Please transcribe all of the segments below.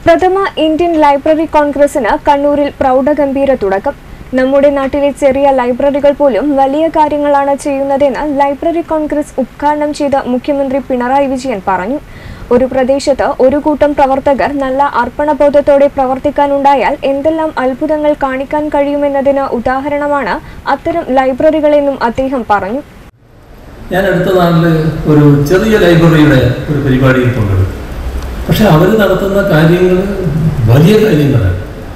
പ്രഥമ Indian library കോൺഗ്രസിന് കണ്ണൂരിൽ പ്രൗഢഗംഭീര തുടക്കം നമ്മുടെ നാട്ടിലെ ചെറിയ ലൈബ്രറികൾ പോലും വലിയ കാര്യങ്ങളാണ് ചെയ്യുന്നതെന്ന് ലൈബ്രറി കോൺഗ്രസ് ഉദ്ഘാടനം ചെയ്ത മുഖ്യമന്ത്രി പിണറായി വിജയൻ പറഞ്ഞു ഒരു പ്രദേശത്ത് ഒരു കൂട്ടം പ്രവർത്തകർ നല്ല അർപ്പണബോധത്തോടെ പ്രവർത്തിക്കാനുണ്ടായാൽ എന്തെല്ലാം അത്ഭുതങ്ങൾ കാണിക്കാൻ കഴിയുമെന്നതിന് ഉദാഹരണമാണ് അത്തരം ലൈബ്രറികളെന്നും അദ്ദേഹം പറഞ്ഞു ഞാൻ അടുത്ത നാളിൽ ഒരു ചെറിയ ലൈബ്രറിയുടെ ഒരു പരിപാടിയിൽ പങ്കെടുത്തു പക്ഷെ അവർ നടത്തുന്ന കാര്യങ്ങൾ വലിയ കാര്യങ്ങളാണ്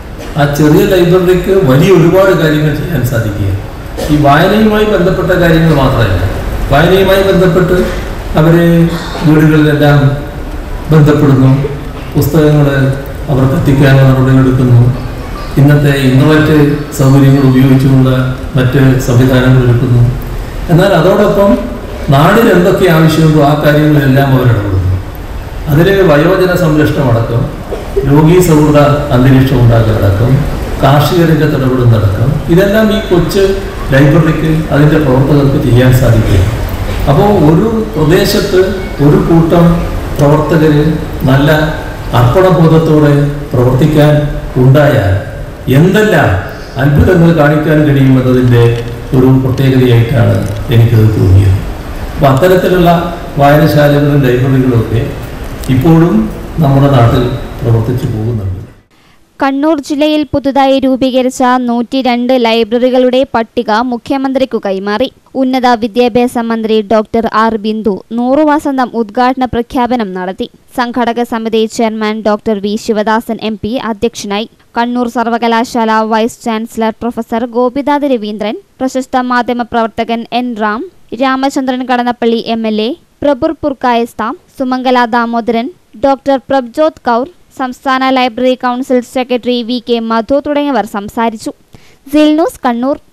ആ ചെറിയ ലൈബ്രറിക്ക് വലിയ ഒരുപാട് കാര്യങ്ങൾ ചെയ്യാൻ സാധിക്കുക ഈ വായനയുമായി ബന്ധപ്പെട്ട കാര്യങ്ങൾ മാത്രമല്ല വായനയുമായി ബന്ധപ്പെട്ട് അവർ വീടുകളിലെല്ലാം ബന്ധപ്പെടുന്നു പുസ്തകങ്ങൾ അവർക്ക് എത്തിക്കാനുള്ള നടപടികളെടുക്കുന്നു ഇന്നത്തെ ഇന്നോവേറ്റ് സൗകര്യങ്ങൾ ഉപയോഗിച്ചുകൊണ്ട് മറ്റ് സംവിധാനങ്ങൾ എടുക്കുന്നു എന്നാൽ അതോടൊപ്പം നാടിന് എന്തൊക്കെ ആവശ്യമുണ്ടോ ആ കാര്യങ്ങളെല്ലാം അവർ ഇടപെടുന്നു അതിൽ വയോജന സംരക്ഷണം അടക്കം രോഗീ സൗഹൃദ അന്തരീക്ഷം ഉണ്ടാക്കലടക്കം കാർഷിക രംഗത്ത് ഇടപെടുന്നതടക്കം ഇതെല്ലാം ഈ കൊച്ചു ലൈബ്രറിക്ക് അതിൻ്റെ പ്രവർത്തകർക്ക് ചെയ്യാൻ സാധിക്കും അപ്പോൾ ഒരു പ്രദേശത്ത് ഒരു കൂട്ടം പ്രവർത്തകർ നല്ല അർപ്പണബോധത്തോടെ പ്രവർത്തിക്കാൻ ഉണ്ടായാൽ എന്തെല്ലാം അത്ഭുതങ്ങൾ കാണിക്കാൻ കഴിയുമെന്നതിൻ്റെ ഒരു പ്രത്യേകതയായിട്ടാണ് എനിക്കത് തോന്നിയത് അപ്പോൾ അത്തരത്തിലുള്ള വായനശാലകളും ലൈബ്രറികളും ഒക്കെ ഇപ്പോഴും നമ്മുടെ നാട്ടിൽ പ്രവർത്തിച്ചു പോകുന്നുണ്ട് കണ്ണൂർ ജില്ലയിൽ പുതുതായി രൂപീകരിച്ച നൂറ്റി രണ്ട് ലൈബ്രറികളുടെ പട്ടിക മുഖ്യമന്ത്രിക്കു കൈമാറി ഉന്നത വിദ്യാഭ്യാസ മന്ത്രി ഡോക്ടർ ആർ ബിന്ദു നൂറു വസന്തം ഉദ്ഘാടന പ്രഖ്യാപനം നടത്തി സംഘടക സമിതി chairman doctor V Sivadasan M P അധ്യക്ഷനായി കണ്ണൂർ സർവകലാശാല vice chancellor professor Gopinath Raveendran പ്രശസ്ത മാധ്യമ പ്രവർത്തകൻ N Ram Ramachandran Kadannappally M L A Prabir Purkayastha Sumangala Damodaran doctor Prabhjot Kaur സംസ്ഥാന library council secretary V K Madhu തുടങ്ങിയവർ സംസാരിച്ചു സിൽ ന്യൂസ് കണ്ണൂർ